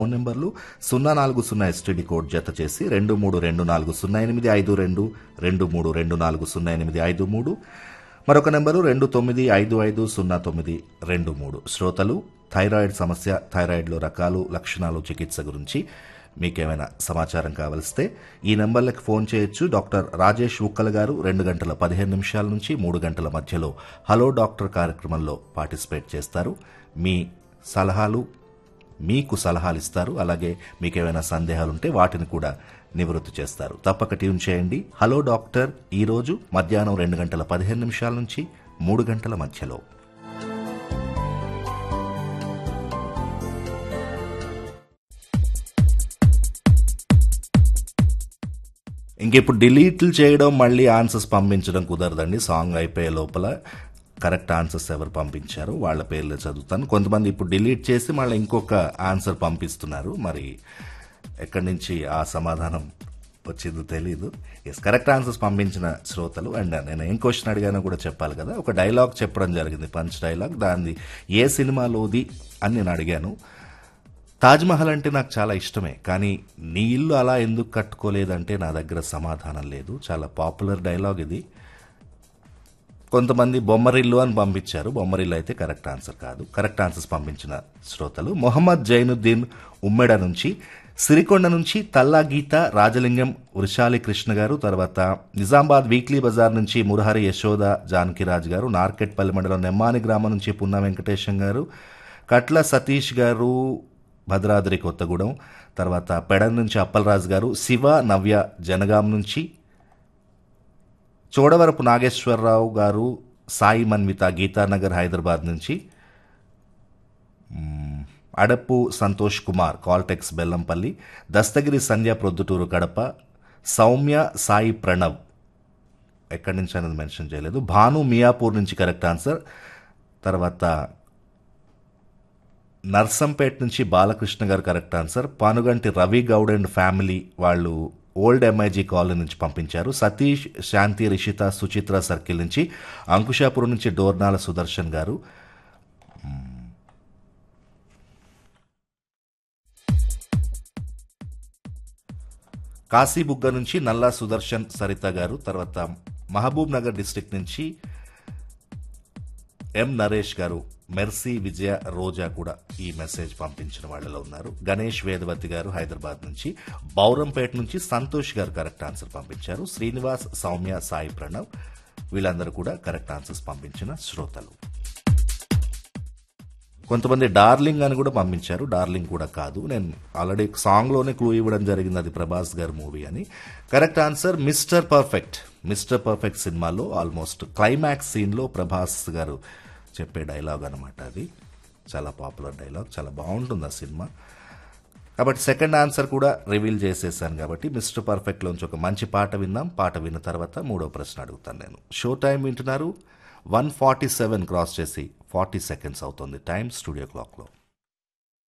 phone నెంబర్లు సున్నా నాలుగు సున్నా ఎస్టీడీ కోడ్ జత చేసి రెండు మూడు రెండు నాలుగు సున్నా ఎనిమిది ఐదు రెండు రెండు మూడు రెండు నాలుగు సున్నా ఎనిమిది ఐదు మూడు మరొక నెంబరు రెండు తొమ్మిది ఐదు ఐదు సున్నా తొమ్మిది రెండు మూడు శ్రోతలు థైరాయిడ్ సమస్య థైరాయిడ్లో రకాలు లక్షణాలు చికిత్స గురించి మీకేమైనా సమాచారం కావలిస్తే ఈ నెంబర్లకు ఫోన్ చేయొచ్చు డాక్టర్ రాజేష్ ఉక్కల్ గారు రెండు గంటల పదిహేను నిమిషాల నుంచి మూడు గంటల మధ్యలో హలో డాక్టర్ కార్యక్రమంలో పార్టిసిపేట్ చేస్తారు మీ సలహాలు మీకు సలహాలు ఇస్తారు అలాగే మీకు ఏమైనా సందేహాలు ఉంటే వాటిని కూడా నివృత్తి చేస్తారు తప్పక ట్యూన్ చేయండి హలో డాక్టర్ ఈ రోజు మధ్యాహ్నం రెండు గంటల పదిహేను నిమిషాల నుంచి మూడు గంటల మధ్యలో ఇంక ఇప్పుడు డిలీట్లు చేయడం మళ్ళీ ఆన్సర్స్ పంపించడం కుదరదండి సాంగ్ అయిపోయే లోపల కరెక్ట్ ఆన్సర్స్ ఎవరు పంపించారు వాళ్ళ పేర్లు చదువుతాను కొంతమంది ఇప్పుడు డిలీట్ చేసి మళ్ళీ ఇంకొక ఆన్సర్ పంపిస్తున్నారు మరి ఎక్కడి నుంచి ఆ సమాధానం వచ్చిందో తెలీదు ఎస్ కరెక్ట్ ఆన్సర్స్ పంపించిన శ్రోతలు అండ్ నేను ఏం క్వశ్చన్ అడిగానో కూడా చెప్పాలి కదా ఒక డైలాగ్ చెప్పడం జరిగింది పంచ్ డైలాగ్ దాన్ని ఏ సినిమాలోది అని నేను అడిగాను తాజ్మహల్ అంటే నాకు చాలా ఇష్టమే కానీ నీ ఇల్లు అలా ఎందుకు కట్టుకోలేదంటే నా దగ్గర సమాధానం లేదు చాలా పాపులర్ డైలాగ్ ఇది కొంతమంది బొమ్మరిల్లు అని పంపించారు బొమ్మరిల్లు అయితే కరెక్ట్ ఆన్సర్ కాదు కరెక్ట్ ఆన్సర్స్ పంపించిన శ్రోతలు మొహమ్మద్ జైనుద్దీన్ ఉమ్మెడ నుంచి సిరికొండ నుంచి తల్లా గీత రాజలింగం వృషాలి కృష్ణ గారు తర్వాత నిజామాబాద్ వీక్లీ బజార్ నుంచి మురహరి యశోద జానకిరాజ్ గారు నార్కెట్పల్లి మండలం నెమ్మాని గ్రామం నుంచి పున్న వెంకటేశం గారు కట్ల సతీష్ గారు భద్రాద్రి కొత్తగూడెం తర్వాత పెడన్ నుంచి అప్పలరాజు గారు శివ నవ్య జనగాం నుంచి చోడవరపు నాగేశ్వరరావు గారు సాయి మన్విత గీతానగర్ హైదరాబాద్ నుంచి మ్మ్, అడప్పు సంతోష్ కుమార్ కాల్టెక్స్ బెల్లంపల్లి దస్తగిరి సంధ్య ప్రొద్దుటూరు కడప సౌమ్య సాయి ప్రణవ్ ఎక్కడి నుంచి అనేది మెన్షన్ చేయలేదు భాను మియాపూర్ నుంచి కరెక్ట్ ఆన్సర్ తర్వాత నర్సంపేట్ నుంచి బాలకృష్ణ గారు correct answer Panuganti Ravi Goud and family వాళ్ళు ఓల్డ్ ఎంఐజీ కాలనీ నుంచి పంపించారు సతీష్ శాంతి రిషిత సుచిత్ర సర్కిల్ నుంచి అంకుశాపురం నుంచి డోర్నాల సుదర్శన్ గారు కాశీబుగ్గ నుంచి నల్లా సుదర్శన్ సరిత గారు తర్వాత మహబూబ్ నగర్ డిస్టిక్ నుంచి ఎం నరేష్ గారు మెర్సీ విజయ రోజా కూడా ఈ మెసేజ్ పంపించిన వాళ్ళలో ఉన్నారు గణేష్ వేదవతి గారు హైదరాబాద్ నుంచి బౌరంపేట నుంచి సంతోష్ గారు కరెక్ట్ ఆన్సర్ పంపించారు శ్రీనివాస్ సౌమ్య సాయి ప్రణవ్ వీళ్ళందరూ కూడా కరెక్ట్ ఆన్సర్స్ పంపించిన శ్రోతలు కొంతమంది డార్లింగ్ అని కూడా పంపించారు డార్లింగ్ కూడా కాదు నేను ఆల్రెడీ సాంగ్లోనే క్లూ ఇవ్వడం జరిగింది అది ప్రభాస్ గారి మూవీ అని correct answer Mister Perfect Mister Perfect సినిమాలో ఆల్మోస్ట్ క్లైమాక్స్ సీన్లో ప్రభాస్ గారు చెప్పే డైలాగ్ అనమాట అది చాలా పాపులర్ డైలాగ్ చాలా బాగుంటుంది ఆ సినిమా కాబట్టి సెకండ్ ఆన్సర్ కూడా రివీల్ చేసేసాను కాబట్టి మిస్టర్ పర్ఫెక్ట్లోంచి ఒక మంచి పాట విందాం పాట విన్న తర్వాత మూడో ప్రశ్న అడుగుతాను నేను షో టైం వింటున్నారు వన్ ఫార్టీ సెవెన్ క్రాస్ చేసి ఫార్టీ సెకండ్స్ అవుతుంది టైం స్టూడియో క్లాక్లో